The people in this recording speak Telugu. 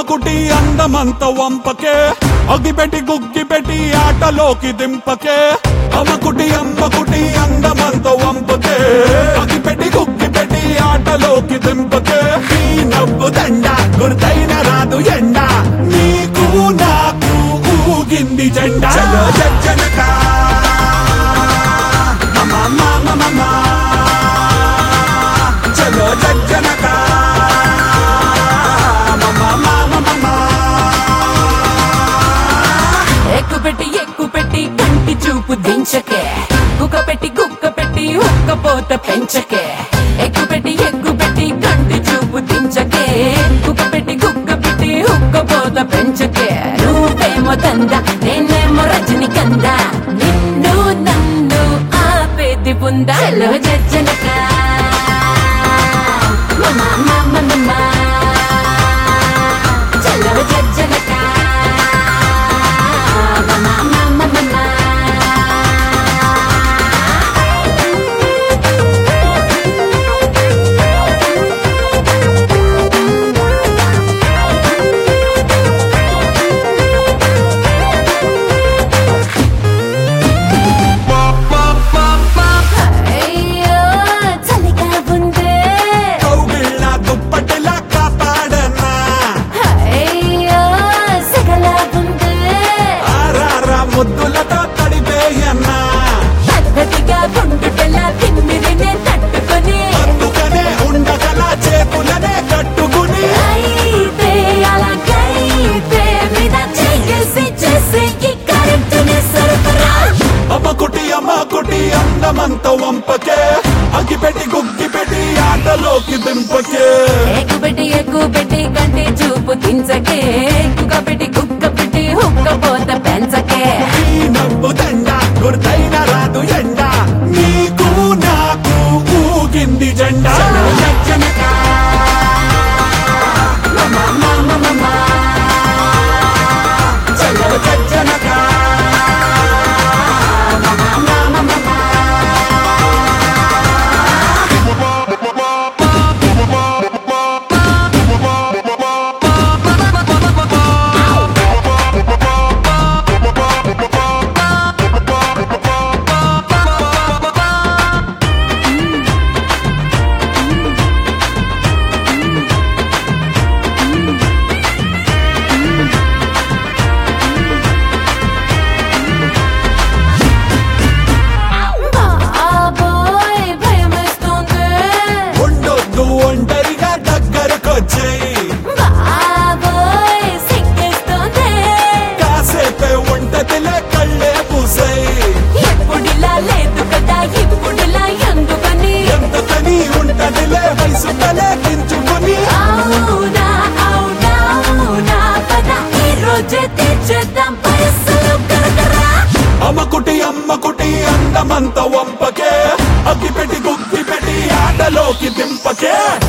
కుటి అందమంత వంపకే అగిపెట్టి గుగ్గి పెట్టి ఆటలోకి దింపకే అమ్మకుటి అమ్మకుటి అందమంత వంపకే అగిపెట్టి గుగ్గి పెట్టి ఆటలోకి దింపకే ఈ నవ్వు దండ గుర్తైన రాదు ఎండ నీకు నాకు ఊగింది జెండా చలో జజ్జనక మమ మమ మమ చలో జజ్జనక మమ మమ మమ ఎక్కు పెట్టి ఎక్కు పెట్టి కంటి చూపు దించకే కుక్క పెట్టి కుక్క పెట్టి హుక్కపోత పెంచకే ఎక్కు పెట్టి ఎక్కు పెట్టి కంటి చూపు దించకే కుక్క పెట్టి కుక్క పెట్టి హుక్కపోత పెంచకే నువ్వేమో దంద నేనేమో రజని కంద నిన్ను నన్ను ఆపేది ఉందా చలో జజ్జనక మమ మమ మమ చలో జజ్జనక మమ మమ మమ అయ్యో చలిగా ఉందే కౌగిళ్ళ దుప్పటిలా కాపాడనా అయ్యో సెగలా ఉందే ఆరారా ముద్దులతో తడిపేయన్నా పద్ధతిగా గుండుటలా తిమ్మిరినే తట్టుకొని అందుకనే ఉండగల చేతులనే కట్టుకుని అయితే అలాగైతే మీద చేసి చేసేకి కరెంటుని సరఫరా అమ్మకుటి అమ్మకుటి అందమంత వంపకే అగిపెట్టి గుగ్గి పెట్టి ఆటలోకి దింపకే ఎక్కుపెట్టి ఎక్కుపెట్టి కంటి చూపు దించకే కుక్క పెట్టి కుక్క పెట్టి హుక్క పోత పెంచకే ఈ నవ్వు దండ గుర్తైన రాదు ఎండ నీకు నాకు ఊగింది జెండా జనక మమ మమ మమ చలో జనక మమ మమ మమ బాబోయ్ భయమేస్తుంది ఉండొద్దు ఒంటరిగా దగ్గరకొచ్చేయి బాబోయ్ సిగ్గేస్తుంది కాసేపే ఉంటదిలే కళ్ళే పూసేయి ఎప్పుడిలా లేదు కదా ఇప్పుడిలా ఎందుకని ఎంతకని ఉంటదిలే వయసు తలే దించుకుని అవునా అవునా అవునా పద ఈ రోజే తీర్చేద్దాం పైసలు కరకరా అమ్మకుటి అమ్మకుటి అందమంత వంపకే అగ్గిపెట్టి గుగ్గి పెట్టి ఆటలోకి దింపకే